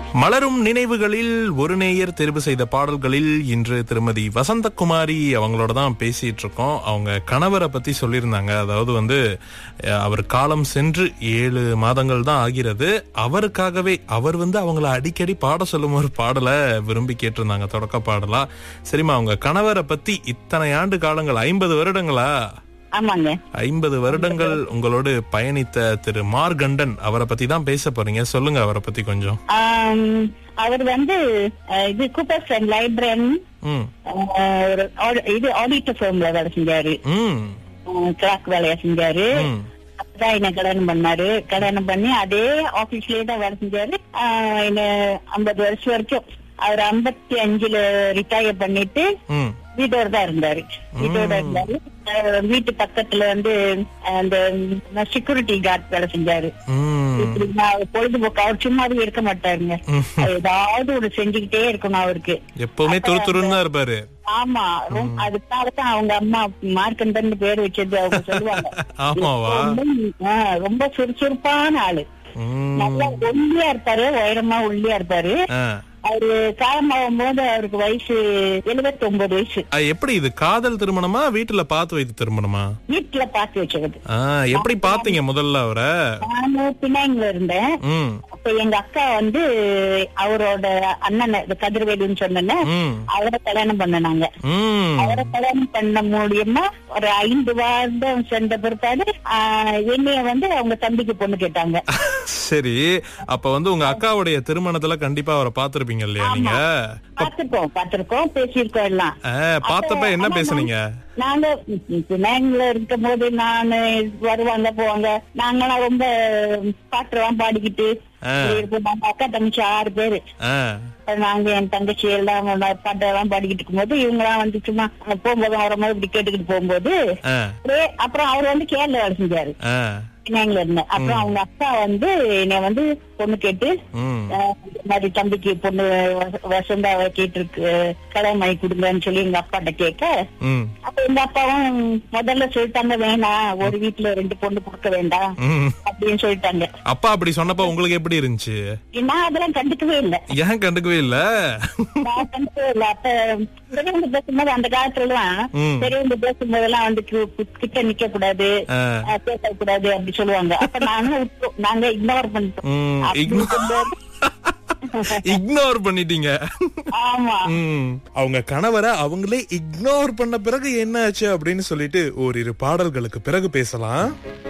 மலரும் நினைவுகளில் ஒரு நேயர் தேர்வு செய்த பாடல்களில் இன்று திருமதி வசந்தகுமாரி அவங்களோட தான் பேசிட்டு இருக்கோம் அவங்க கணவரை பத்தி சொல்லியிருந்தாங்க அதாவது வந்து அஹ், அவர் காலம் சென்று ஏழு மாதங்கள் தான் ஆகிறது அவருக்காகவே அவர் வந்து அவங்கள அடிக்கடி பாட சொல்லும் ஒரு பாடலை விரும்பி கேட்டிருந்தாங்க தொடக்க பாடலா சரிம்மா அவங்க கணவரை பத்தி இத்தனை ஆண்டு காலங்கள் ஐம்பது வருடங்களா ஆமாங்க ஐம்பது வருடங்கள் உங்களோடு பயணித்த திரு மார்கண்டன் அவரை பத்தி தான் பேச போறீங்க சொல்லுங்க அவரை பத்தி கொஞ்சம் ஆம், அவர் வந்து அஹ், இது கூப்பர்ஸ் அண்ட் லைப்ரன் ம் ஒரு au- இது ஆடிட்டர் ஃபேம்ல வேலை செஞ்சாரு ம் கிளாக் வேலையா செஞ்சாரு ம் அப்பதான் என்ன கல்யாணம் பண்ணாரு கல்யாணம் பண்ணி அதே ஆபீஸ்லயே தான் வேலை செஞ்சாரு ஆஹ் என்ன ஐம்பது வருஷம் வரைக்கும் அவர் ஐம்பத்தி அஞ்சுல ரிட்டையர் பண்ணிட்டு ம் வீட்டோட தான் இருந்தாரு வீட்டோட இருந்தாரு அஹ் வீட்டு பக்கத்துல வந்து அந்த செக்யூரிட்டி கார்டு வேலை செஞ்சாரு ம் இப்படின்னா அவர் பொழுதுபோக்கு அவர் சும்மாவே இருக்க மாட்டாருங்க ம். ஏதாவது ஒரு செஞ்சுக்கிட்டே இருக்கணும் அவருக்கு எப்பவுமே துரு துருன்னு தான் இருப்பாரு ஆமா ரொம்ப- அதுக்காகத்தான் அவங்க அம்மா மார்க்கண்டன் பேர் வச்சது அவங்க சொல்லுவாங்க ஆமாவா ரொம்ப, ஆ, ரொம்ப சுறுசுறுப்பான ஆளு ம் நல்லா ஒல்லியா இருப்பாரு உயரமா ஒல்லியா இருப்பாரு ஆ. அவரு காலமாகும் போது அவருக்கு வயசு 79 ஒன்பது வயசு அஹ், எப்படி இது காதல் திருமணமா வீட்டுல பார்த்து வைத்த திருமணமா வீட்டுல பாத்து வச்சது ஆ, எப்படி பாத்தீங்க முதல்ல அவரை நானு பின்னாங்கல இருந்தேன் ம் அப்ப எங்க அக்கா வந்து அவரோட அண்ணன் இந்த கதிர்வேலுன்னு சொன்னேன்னு ம் அவரை கல்யாணம் பண்ணனாங்க ம் அவரை கல்யாணம் பண்ண மூலியமா ஒரு ஐந்து வருடம் சென்ற பிற்பாடு ஆஹ், என்னைய வந்து அவங்க தம்பிக்கு பொண்ணு கேட்டாங்க சரி அப்ப வந்து உங்க அக்காவுடைய திருமணத்துல கண்டிப்பா அவரை பாத்திருப்பீங்க இல்லையா நீங்க பாத்திருக்கோம் பாத்திருக்கோம் பேசியிருக்கோம் எல்லாம் ஆ, பார்த்தப்ப என்ன பேசுனீங்க நாங்க பினாங்ல இருக்கும் போது நானு வருவாங்க போவாங்க நாங்கெல்லாம் ரொம்ப பாட்டுலாம் பாடிக்கிட்டு ஆ. இருப்போம் நாங்க அக்கா தங்கச்சி ஆறு பேரு ஆ, நாங்க என் தங்கச்சி எல்லாம் பாட்டெல்லாம் பாடிக்கிட்டு இருக்கும்போது இவங்கெல்லாம் வந்து சும்மா போகும்போது வரும்போது இப்படி கேட்டுக்கிட்டு போகும்போது ஆ, அப்படியே அப்புறம் அவர் வந்து கேரளா வேலை செஞ்சாரு ஆ, பினாங்ல இருந்தேன் அப்புறம் அவங்க அக்கா வந்து என்னை வந்து பொண்ணு கேட்டு ம் ஆஹ் இந்த மாதிரி தம்பிக்கு பொண்ணு வச- வசந்தா கேட்டு இருக்கு கல்யாணம் பண்ணி கொடுங்கன்னு சொல்லி எங்க அப்பாட்ட கேட்க ம் அப்ப எங்க அப்பாவும் முதல்ல சொல்லிட்டாங்க வேணாம் ஒரு வீட்டுல ரெண்டு பொண்ணு கொடுக்க வேண்டாம் ம் அப்படின்னு சொல்லிட்டாங்க அப்பா அப்படி சொன்னப்ப உங்களுக்கு எப்படி இருந்துச்சு நான் அதெல்லாம் கண்டுக்கவே இல்லை ஏன் கண்டுக்கவே இல்ல நான் கண்டுக்கவே இல்லை அப்ப பெரியவங்க பேசும்போது அந்த காலத்துல எல்லாம் ம். பெரியவங்க பேசும்போதெல்லாம் வந்து கி- கி- கிட்ட நிக்க கூடாது ஆ. ஆஹ் பேசக்கூடாது அப்படி சொல்லுவாங்க அப்ப நானும் விட்டோம். நாங்க இக்னோர் பண்ணிட்டோம் ம், அப்படி ignore- இருக்கும்போது இக்னோர் பண்ணிட்டீங்க ஆமா ம், அவங்க கணவரை அவங்களே இக்னோர் பண்ண பிறகு என்ன ஆச்சு அப்படின்னு சொல்லிட்டு ஓரிரு பாடல்களுக்கு பிறகு பேசலாம்